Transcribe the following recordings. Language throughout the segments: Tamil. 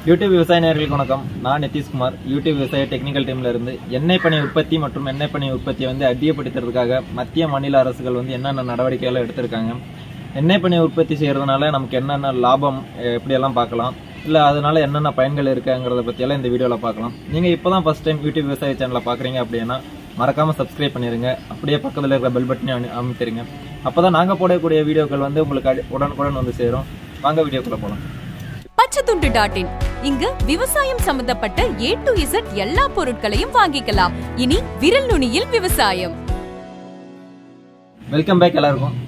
யூடியூப் விவசாய நேயர்களுக்கு வணக்கம் நான் நிதிஷ்குமார் யூடியூப் விவசாய டெக்னிக்கல் டீம்ல இருந்து எண்ணெய் பனை உற்பத்தி மற்றும் எண்ணெய் பனை உற்பத்தியை வந்து அதிகப்படுத்துறதுக்காக மத்திய மாநில அரசுகள் வந்து என்னென்ன நடவடிக்கைகளை எடுத்திருக்காங்க எண்ணெய் பனை உற்பத்தி செய்யறதுனால நமக்கு என்னென்ன லாபம் அஹ், எப்படியெல்லாம் பார்க்கலாம் இல்லை அதனால என்னென்ன பயன்கள் இருக்குங்கிறத பற்றியெல்லாம் இந்த வீடியோவில் பார்க்கலாம் நீங்கள் இப்போ தான் ஃபஸ்ட் டைம் யூடியூப் விவசாய சேனலை பார்க்குறீங்க அப்படின்னா மறக்காமல் சப்ஸ்கிரைப் பண்ணிடுங்க அப்படியே பக்கத்தில் இருக்கிற பெல் பட்டனையும் அமைத்திருங்க அப்போ தான் நாங்கள் போடக்கூடிய வீடியோக்கள் வந்து உங்களுக்கு அடி- உடனுக்குடன் வந்து சேரும் வாங்க வீடியோக்குள்ளே போகலாம் பச்சைத்துண்டு டாட் இன் இங்கு விவசாயம் சம்பந்தப்பட்ட ஏ டு இசட் எல்லா பொருட்களையும் வாங்கிக்கலாம் இனி விரல் நுனியில் விவசாயம் வெல்கம் பேக் எல்லாருக்கும்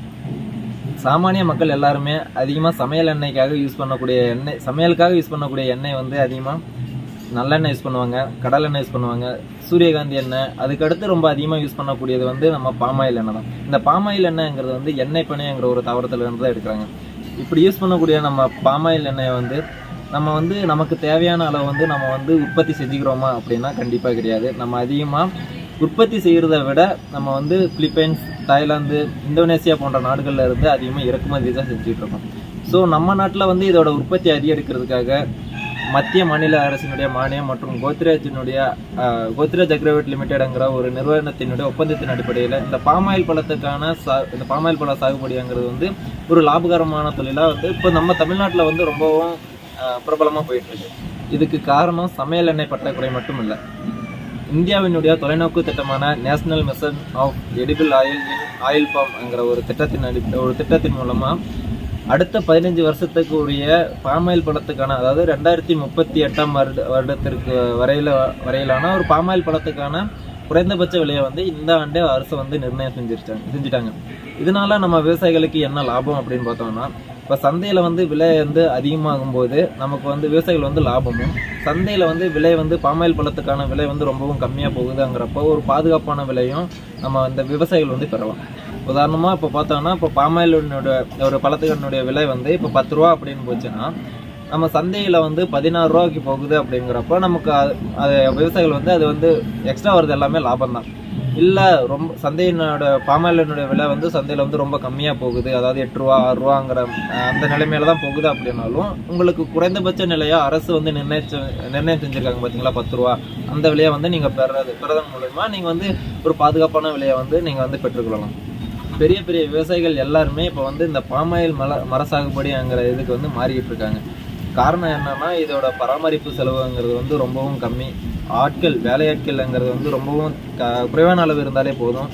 சாமானிய மக்கள் எல்லாருமே அதிகமாக சமையல் எண்ணெய்க்காக யூஸ் பண்ணக்கூடிய எண்ணெய் சமையலுக்காக யூஸ் பண்ணக்கூடிய எண்ணெய் வந்து அதிகமாக நல்லெண்ணெய் யூஸ் பண்ணுவாங்க கடலெண்ணெய் யூஸ் பண்ணுவாங்க சூரியகாந்தி எண்ணெய் அதுக்கடுத்து ரொம்ப அதிகமாக யூஸ் பண்ணக்கூடியது வந்து நம்ம பாமாயில் எண்ணெய் தான் இந்த பாமாயில் எண்ணெய்ங்கிறது வந்து எண்ணெய் பனைங்கிற ஒரு தவறத்துல இருந்து தான் எடுக்கிறாங்க இப்படி யூஸ் பண்ணக்கூடிய நம்ம பாமாயில் எண்ணெயை வந்து நம்ம வந்து நமக்கு தேவையான அளவு வந்து நம்ம வந்து உற்பத்தி செஞ்சுக்கிறோமா அப்படின்னா கண்டிப்பாக கிடையாது நம்ம அதிகமாக உற்பத்தி செய்கிறத விட நம்ம வந்து பிலிப்பைன்ஸ் தாய்லாந்து இந்தோனேசியா போன்ற நாடுகள்ல இருந்து அதிகமாக இறக்குமதி தான் செஞ்சுட்டு இருக்கோம் ஸோ நம்ம நாட்டில் வந்து இதோட உற்பத்தி அதிகரிக்கிறதுக்காக மத்திய மாநில அரசினுடைய மானியம் மற்றும் கோத்ரேஜினுடைய அஹ், கோத்ரேஜ் அக்ரவேட் லிமிடெட்ங்கிற ஒரு நிறுவனத்தினுடைய ஒப்பந்தத்தின் அடிப்படையில் இந்த பாமாயில் பழத்துக்கான சா இந்த பாமாயில் பழ சாகுபடிங்கிறது வந்து ஒரு லாபகரமான தொழிலாக வந்து இப்போ நம்ம தமிழ்நாட்டில் வந்து ரொம்பவும் பிரபலமாக போயிட்டு இருக்கு இதுக்கு காரணம் சமையல் எண்ணெய் பற்றாக்குறை மட்டும் இல்லை இந்தியாவினுடைய தொலைநோக்கு திட்டமான national mission of edible oil in oil பாம்ங்கிற ஒரு திட்டத்தின் அடி ஒரு திட்டத்தின் மூலமா அடுத்த பதினஞ்சு வருஷத்துக்கு உரிய பாமாயில் பழத்துக்கான அதாவது ரெண்டாயிரத்தி முப்பத்தி எட்டாம் வருட வருடத்திற்கு வரையில வரையிலான ஒரு பாமாயில் பழத்துக்கான குறைந்தபட்ச விலையை வந்து இந்த ஆண்டே அரசு வந்து நிர்ணயம் செஞ்சிருச்சாங்க செஞ்சுட்டாங்க இதனால நம்ம விவசாயிகளுக்கு என்ன லாபம் அப்படின்னு பார்த்தோம்னா இப்போ சந்தையில் வந்து விலை வந்து அதிகமாகும் போது நமக்கு வந்து விவசாயிகள் வந்து லாபமும் சந்தையில் வந்து விலை வந்து பாமாயில் பழத்துக்கான விலை வந்து ரொம்பவும் கம்மியாக போகுதுங்கிறப்போ ஒரு பாதுகாப்பான விலையும் நம்ம இந்த விவசாயிகள் வந்து பெறலாம் உதாரணமாக இப்போ பார்த்தோம்னா இப்போ பாமாயிலோட ஒரு பழத்துக்கனுடைய விலை வந்து இப்போ பத்து ரூபா அப்படின்னு போச்சுன்னா நம்ம சந்தையில் வந்து பதினாறு ரூபாய்க்கு போகுது அப்படிங்கிறப்போ நமக்கு அது அது விவசாயிகள் வந்து அது வந்து எக்ஸ்ட்ரா வருது எல்லாமே லாபம் தான் இல்லை ரொம்ப சந்தையினோட பாமாயிலினுடைய விலை வந்து சந்தையில் வந்து ரொம்ப கம்மியாக போகுது அதாவது எட்டு ரூபா ஆறு ரூபாங்கிற அஹ், அந்த நிலைமையில தான் போகுது அப்படின்னாலும் உங்களுக்கு குறைந்தபட்ச நிலையா அரசு வந்து நிர்ணயிச்சு நிர்ணயம் செஞ்சுருக்காங்க பார்த்தீங்களா பத்து ரூபா அந்த விலையை வந்து நீங்கள் பெறது பெறதன் மூலயமா நீங்கள் வந்து ஒரு பாதுகாப்பான விலையை வந்து நீங்கள் வந்து பெற்றுக்கொள்ளலாம் பெரிய பெரிய விவசாயிகள் எல்லாருமே இப்போ வந்து இந்த பாமாயில் மல மர சாகுபடிங்கிற இதுக்கு வந்து மாறிக்கிட்டு இருக்காங்க காரணம் என்னன்னா இதோட பராமரிப்பு செலவுங்கிறது வந்து ரொம்பவும் கம்மி ஆட்கள் வேலையாட்கள்ங்கிறது வந்து ரொம்பவும் க- குறைவான அளவு இருந்தாலே போதும்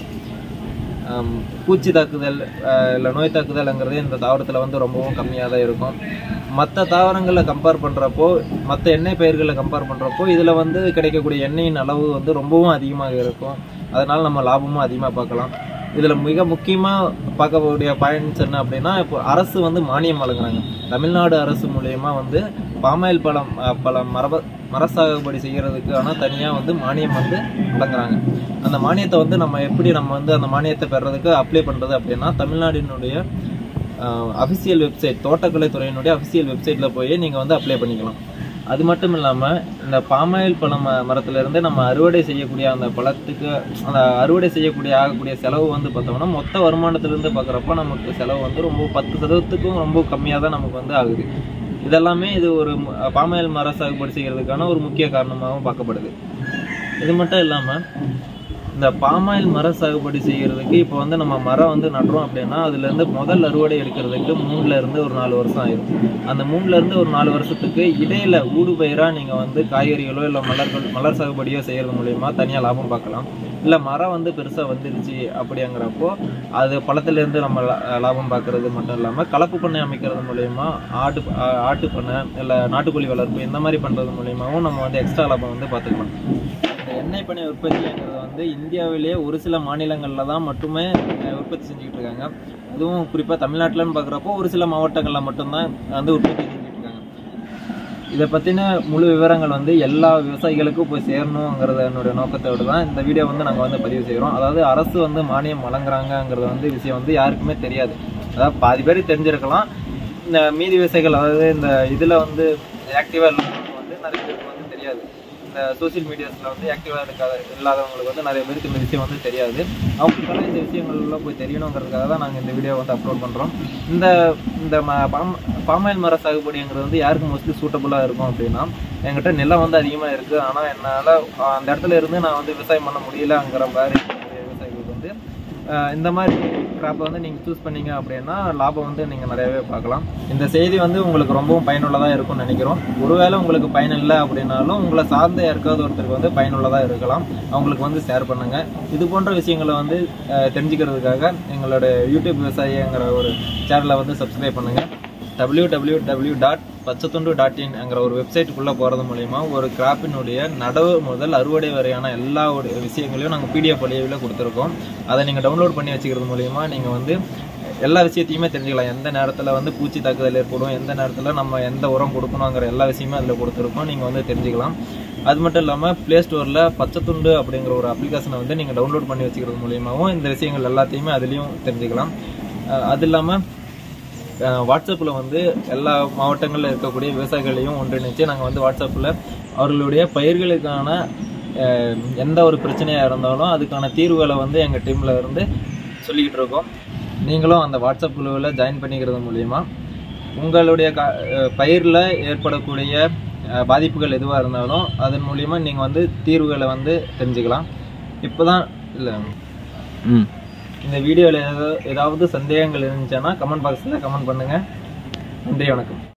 ஆம், பூச்சி தாக்குதல் இல்லை நோய் தாக்குதல்ங்கிறது இந்த தாவரத்தில் வந்து ரொம்பவும் கம்மியாக தான் இருக்கும் மற்ற தாவரங்களை கம்பேர் பண்ணுறப்போ மற்ற எண்ணெய் பயிர்களை கம்பேர் பண்ணுறப்போ இதில் வந்து கிடைக்கக்கூடிய எண்ணெயின் அளவு வந்து ரொம்பவும் அதிகமாக இருக்கும் அதனால் நம்ம லாபமும் அதிகமாக பார்க்கலாம் இதில் மிக முக்கியமாக பார்க்கக்கூடிய பாயிண்ட்ஸ் என்ன அப்படின்னா இப்போ அரசு வந்து மானியம் வழங்குறாங்க தமிழ்நாடு அரசு மூலயமா வந்து பாமாயில் பழம் அஹ், பழம் மரப மர சாகுபடி செய்கிறதுக்கான தனியாக வந்து மானியம் வந்து வழங்குறாங்க அந்த மானியத்தை வந்து நம்ம எப்படி நம்ம வந்து அந்த மானியத்தை பெறதுக்கு அப்ளை பண்ணுறது அப்படின்னா தமிழ்நாட்டினுடைய அஃபிஷியல் வெப்சைட் தோட்டக்கலைத்துறையினுடைய அஃபிஷியல் வெப்சைட்டில் போய் நீங்கள் வந்து அப்ளை பண்ணிக்கலாம் அது மட்டும் இல்லாமல் இந்த பாமாயில் பழம் ம- மரத்துல இருந்து நம்ம அறுவடை செய்யக்கூடிய அந்த பழத்துக்கு அந்த அறுவடை செய்யக்கூடிய ஆகக்கூடிய செலவு வந்து பார்த்தோம்னா மொத்த வருமானத்திலிருந்து பார்க்குறப்ப நமக்கு செலவு வந்து ரொம்ப பத்து சதவீதத்துக்கும் ரொம்ப கம்மியாக தான் நமக்கு வந்து ஆகுது இதெல்லாமே இது ஒரு ம- பாமாயில் மர சாகுபடி செய்கிறதுக்கான ஒரு முக்கிய காரணமாகவும் பார்க்கப்படுது இது மட்டும் இல்லாமல் இந்த பாமாயில் மர சாகுபடி செய்கிறதுக்கு இப்போ வந்து நம்ம மரம் வந்து நடுறோம் அப்படின்னா அதுலேருந்து முதல் அறுவடை எடுக்கிறதுக்கு மூணுல இருந்து ஒரு நாலு வருஷம் ஆயிரும் அந்த மூணுல இருந்து ஒரு நாலு வருஷத்துக்கு இடையில ஊடு பயிராக நீங்கள் வந்து காய்கறிகளோ இல்லை மலர்கள் மலர் சாகுபடியோ செய்கிறது மூலயமா தனியாக லாபம் பார்க்கலாம் இல்லை மரம் வந்து பெருசாக வந்துருச்சு அப்படிங்கிறப்போ அது பழத்துலேருந்து நம்ம லா- லாபம் பார்க்கறது மட்டும் இல்லாமல் கலப்பு பண்ணை அமைக்கிறது மூலயமா ஆட்டு ஆ- ஆட்டு பண்ணை இல்லை நாட்டுக்கோழி வளர்ப்பு இந்த மாதிரி பண்ணுறது மூலயமாவும் நம்ம வந்து எக்ஸ்ட்ரா லாபம் வந்து பார்த்துக்கலாம் இந்த எண்ணெய் பனை உற்பத்திங்கிறது வந்து இந்தியாவிலேயே ஒரு சில மாநிலங்களில் தான் மட்டுமே அஹ், உற்பத்தி செஞ்சுக்கிட்டு இருக்காங்க அதுவும் குறிப்பாக தமிழ்நாட்டில்னு பார்க்குறப்போ ஒரு சில மாவட்டங்களில் மட்டும்தான் வந்து உற்பத்தி செஞ்சுக்கிட்டு இருக்காங்க இதை பற்றின முழு விவரங்கள் வந்து எல்லா விவசாயிகளுக்கும் போய் சேரணுங்கிறத என்னுடைய நோக்கத்தோடு தான் இந்த வீடியோ வந்து நாங்கள் வந்து பதிவு செய்கிறோம் அதாவது அரசு வந்து மானியம் வழங்குறாங்கங்கிறது வந்து விஷயம் வந்து யாருக்குமே தெரியாது அதாவது பாதி பேர் தெரிஞ்சிருக்கலாம் இந்த மீதி விவசாயிகள் அதாவது இந்த இதில் வந்து ஆக்டிவாக இருக்கிறவங்க வந்து நிறைய பேருக்கு வந்து தெரியாது இந்த சோஷியல் மீடியாஸில் வந்து ஆக்டிவாக இருக்காத இல்லாதவங்களுக்கு வந்து நிறைய பேருக்கு இந்த விஷயம் வந்து தெரியாது அவங்களுக்கெல்லாம் இந்த விஷயங்கள்லாம் போய் தெரியணுங்கிறதுக்காக தான் நாங்கள் இந்த வீடியோ வந்து அப்லோட் பண்ணுறோம் இந்த இந்த ம- பாம் பாமாயில் மர சாகுபடிங்கிறது வந்து யாருக்கு மோஸ்ட்லி சூட்டபுளாக இருக்கும் அப்படின்னா என்கிட்ட நிலம் வந்து அதிகமாக இருக்குது ஆனால் என்னால் அந்த இடத்துல இருந்து நான் வந்து விவசாயம் பண்ண முடியலங்கிற மாதிரி இருக்கக்கூடிய விவசாயிகளுக்கு வந்து அஹ், இந்த மாதிரி கிராப்பை வந்து நீங்கள் சூஸ் பண்ணீங்க அப்படின்னா லாபம் வந்து நீங்கள் நிறையவே பார்க்கலாம் இந்த செய்தி வந்து உங்களுக்கு ரொம்பவும் பயனுள்ளதாக இருக்கும்னு நினைக்கிறோம் ஒருவேளை உங்களுக்கு பயன் இல்லை அப்படின்னாலும் உங்களை சார்ந்த யாருக்காவது ஒருத்தருக்கு வந்து பயனுள்ளதாக இருக்கலாம் அவங்களுக்கு வந்து ஷேர் பண்ணுங்க இது போன்ற விஷயங்களை வந்து அஹ், தெரிஞ்சுக்கிறதுக்காக எங்களோட யூடியூப் விவசாயிங்கிற ஒரு சேனலை வந்து சப்ஸ்கிரைப் பண்ணுங்க டபிள்யூ டபிள்யூ டபிள்யூ டாட் பச்சைத்துண்டு டாட் இன்ங்கிற ஒரு வெப்சைட்டுக்குள்ளே போகிறது மூலிமா ஒரு கிராப்பினுடைய நடவு முதல் அறுவடை வரையான எல்லா ஒரு விஷயங்களையும் நாங்கள் பிடிஎஃப் வழியில் கொடுத்துருக்கோம் அதை நீங்கள் டவுன்லோட் பண்ணி வச்சுக்கிறது மூலிமா நீங்கள் வந்து எல்லா விஷயத்தையுமே தெரிஞ்சுக்கலாம் எந்த நேரத்தில் வந்து பூச்சி தாக்குதல் ஏற்படும் எந்த நேரத்தில் நம்ம எந்த உரம் கொடுக்கணுங்கிற எல்லா விஷயமே அதில் கொடுத்துருக்கோம் நீங்கள் வந்து தெரிஞ்சுக்கலாம் அது மட்டும் இல்லாமல் ப்ளே ஸ்டோரில் பச்சைத்துண்டு அப்படிங்கிற ஒரு அப்ளிகேஷனை வந்து நீங்கள் டவுன்லோட் பண்ணி வச்சுக்கிறது மூலியமாகவும் இந்த விஷயங்கள் எல்லாத்தையுமே அதுலேயும் தெரிஞ்சுக்கலாம் அஹ் அது இல்லாமல் வாட்ஸ்அப்பில் வந்து எல்லா மாவட்டங்களில் இருக்கக்கூடிய விவசாயிகளையும் ஒன்றிணைச்சு நாங்கள் வந்து வாட்ஸ்அப்பில் அவர்களுடைய பயிர்களுக்கான அஹ், எந்த ஒரு பிரச்சனையாக இருந்தாலும் அதுக்கான தீர்வுகளை வந்து எங்கள் டீமில் இருந்து சொல்லிக்கிட்டு இருக்கோம் நீங்களும் அந்த வாட்ஸ்அப் குழுவில் ஜாயின் பண்ணிக்கிறது மூலிமா உங்களுடைய க பயிரில் ஏற்படக்கூடிய அஹ், பாதிப்புகள் எதுவாக இருந்தாலும் அதன் மூலிமா நீங்கள் வந்து தீர்வுகளை வந்து தெரிஞ்சுக்கலாம் இப்போ தான் இல்லை ம் இந்த வீடியோவில் ஏதாவது ஏதாவது சந்தேகங்கள் இருந்துச்சுன்னா கமெண்ட் பாக்ஸில் கமெண்ட் பண்ணுங்கள் நன்றி வணக்கம்